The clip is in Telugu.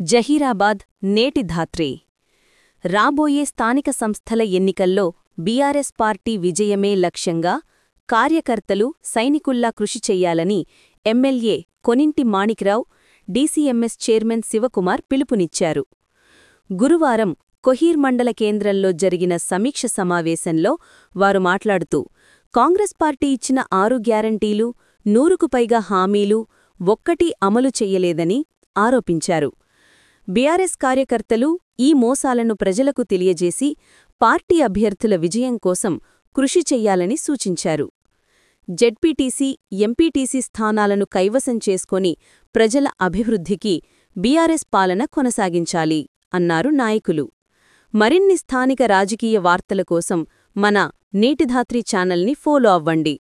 జహీరాబాద్ నేటి ధాత్రే రాబోయే స్థానిక సంస్థల ఎన్నికల్లో బీఆర్ఎస్ పార్టీ విజయమే లక్ష్యంగా కార్యకర్తలు సైనికుల్లా కృషి చెయ్యాలని MLA Koninti Manikrao DCMS chairman Shivakumar పిలుపునిచ్చారు గురువారం కొహీర్ మండల కేంద్రంలో జరిగిన సమీక్ష సమావేశంలో వారు మాట్లాడుతూ కాంగ్రెస్ పార్టీ ఇచ్చిన ఆరు గ్యారంటీలు నూరుకు పైగా హామీలు ఒక్కటీ అమలు చెయ్యలేదని ఆరోపించారు బీఆర్ఎస్ కార్యకర్తలు ఈ మోసాలను ప్రజలకు తెలియజేసి పార్టీ అభ్యర్థుల విజయం కోసం కృషి చెయ్యాలని సూచించారు జెడ్పీటీసీ ఎంపీటీసీ స్థానాలను కైవసం చేసుకొని ప్రజల అభివృద్ధికి బీఆర్ఎస్ పాలన కొనసాగించాలి అన్నారు నాయకులు మరిన్ని స్థానిక రాజకీయ వార్తల కోసం మన నేటిధాత్రి ఛానల్ని ఫాలో అవ్వండి